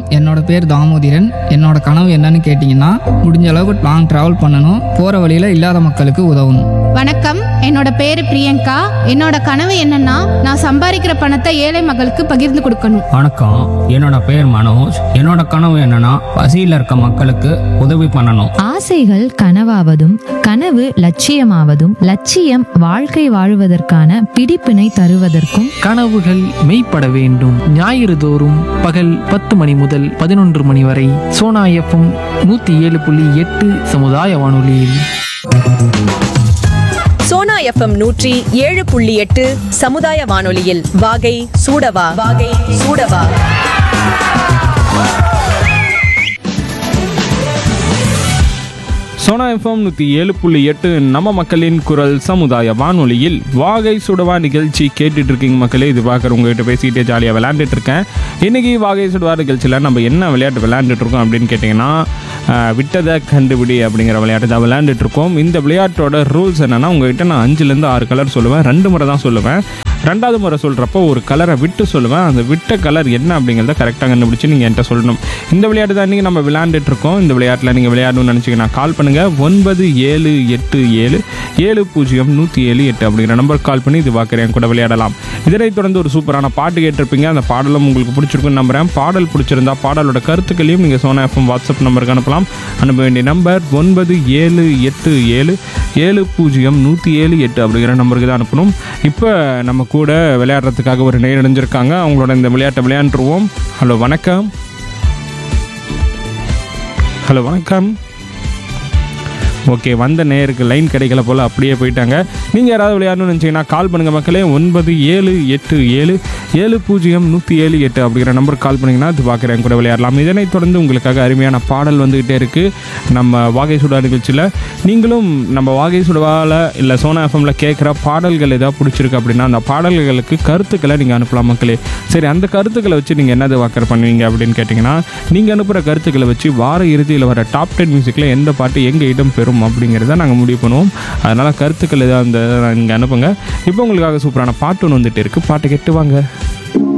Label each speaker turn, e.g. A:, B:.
A: என்னோட பேர் தாமோதிரன் என்னோட கனவு என்னன்னு கேட்டிங்கன்னா முடிஞ்ச அளவுக்கு லாங் ட்ராவல் பண்ணணும் போகிற வழியில் இல்லாத மக்களுக்கு உதவணும்
B: வணக்கம் என்னோட பேரு பிரியங்கா என்னோட கனவு என்னன்னா நான் சம்பாதிக்கிற பணத்தை ஏழை மக்களுக்கு பகிர்ந்து கொடுக்கணும்
C: வணக்கம் என்னோட பேர் மனோஜ் என்னோட கனவு என்னன்னா பசியில் இருக்க மக்களுக்கு உதவி பண்ணணும்
D: ஆசைகள் கனவாவதும் கனவு லட்சியமாவதும் லட்சியம் வாழ்க்கை வாழுவதற்கான பிடிப்பினை தருவதற்கும்
E: கனவுகள் மெய்ப்பட வேண்டும் ஞாயிறு தோறும் பகல் பத்து மணி முதல் பதினொன்று மணி வரை சோனா எஃப்எம் நூற்றி ஏழு புள்ளி எட்டு சமுதாய வானொலியில்
F: சோனா எஃப்எம் நூற்றி ஏழு புள்ளி எட்டு சமுதாய வானொலியில் வாகை சூடவா வாகை சூடவா
G: சோனா எஃப்எம் நூற்றி ஏழு புள்ளி எட்டு நம்ம மக்களின் குரல் சமுதாய வானொலியில் வாகை சுடவா நிகழ்ச்சி கேட்டுட்டு இருக்கீங்க மக்களே இது பார்க்குற உங்ககிட்ட பேசிக்கிட்டே ஜாலியாக விளையாண்டுட்டு இருக்கேன் இன்னைக்கு வாகை சுடவா நிகழ்ச்சியில் நம்ம என்ன விளையாட்டு விளையாண்டுட்டு இருக்கோம் அப்படின்னு கேட்டிங்கன்னா ஆஹ், விட்டதை கண்டுபிடி அப்படிங்கிற விளையாட்டு தான் விளையாண்டுட்டு இருக்கோம் இந்த விளையாட்டோட ரூல்ஸ் என்னன்னா உங்ககிட்ட நான் அஞ்சுலேருந்து ஆறு கலர் சொல்லுவேன் ரெண்டு முறை தான் சொல்லுவேன் ரெண்டாவது முறை சொல்கிறப்போ ஒரு கலரை விட்டு சொல்லுவேன் அந்த விட்ட கலர் என்ன அப்படிங்கிறத கரெக்டாக கண்டுபிடிச்சி நீங்கள் என்கிட்ட சொல்லணும் இந்த விளையாட்டு தான் இன்றைக்கி நம்ம விளையாண்டுட்டு இருக்கோம் இந்த விளையாட்டில் நீங்கள் விளையாடணும்னு நினச்சிங்கன்னா கால் பண்ணுங்கள் ஒன்பது ஏழு எட்டு ஏழு ஏழு பூஜ்ஜியம் நூற்றி ஏழு எட்டு அப்படிங்கிற நம்பர் கால் பண்ணி இது பார்க்குறேன் கூட விளையாடலாம் இதனைத் தொடர்ந்து ஒரு சூப்பரான பாட்டு கேட்டிருப்பீங்க அந்த பாடலும் உங்களுக்கு பிடிச்சிருக்குன்னு நம்புறேன் பாடல் பிடிச்சிருந்தா பாடலோட கருத்துக்களையும் நீங்கள் சோனா எஃப்எம் வாட்ஸ்அப் நம்பருக்கு அனுப்பலாம் அனுப்ப வேண்டிய நம்பர் ஒன்பது ஏழு எட்டு ஏழு ஏழு பூஜ்ஜியம் நூற்றி ஏழு எட்டு அப்படிங்கிற நம்பருக்கு தான் அனுப்பணும் இப்போ நம்ம கூட விளையாடுறதுக்காக ஒரு நேர் இணைஞ்சிருக்காங்க அவங்களோட இந்த விளையாட்டை விளையாண்டுருவோம் ஹலோ வணக்கம் ஹலோ வணக்கம் ஓகே வந்த நேருக்கு லைன் கிடைக்கல போல் அப்படியே போயிட்டாங்க நீங்கள் யாராவது விளையாடணும்னு நினச்சிங்கன்னா கால் பண்ணுங்கள் மக்களே ஒன்பது ஏழு எட்டு ஏழு ஏழு பூஜ்ஜியம் நூற்றி ஏழு எட்டு அப்படிங்கிற நம்பருக்கு கால் பண்ணிங்கன்னா அது பார்க்குறேன் கூட விளையாடலாம் இதனைத் தொடர்ந்து உங்களுக்காக அருமையான பாடல் வந்துக்கிட்டே இருக்குது நம்ம வாகை சுடா நிகழ்ச்சியில் நீங்களும் நம்ம வாகை சுடுவாவில் இல்லை சோனா எஃப்எம்ல கேட்குற பாடல்கள் ஏதாவது பிடிச்சிருக்கு அப்படின்னா அந்த பாடல்களுக்கு கருத்துக்களை நீங்கள் அனுப்பலாம் மக்களே சரி அந்த கருத்துக்களை வச்சு நீங்கள் என்னது வாக்கர் பண்ணுவீங்க அப்படின்னு கேட்டிங்கன்னா நீங்கள் அனுப்புகிற கருத்துக்களை வச்சு வார இறுதியில் வர டாப் டென் மியூசிக்கில் எந்த பாட்டு எங்கே இடம் பெறும் அப்படிங்கிறத நாங்கள் முடிவு பண்ணுவோம் அதனால் கருத்துக்கள் ஏதாவது அந்த நீங்கள் அனுப்புங்க இப்போ உங்களுக்காக சூப்பரான பாட்டு ஒன்று வந்துட்டு இருக்குது பாட்டு கேட்டு வாங்க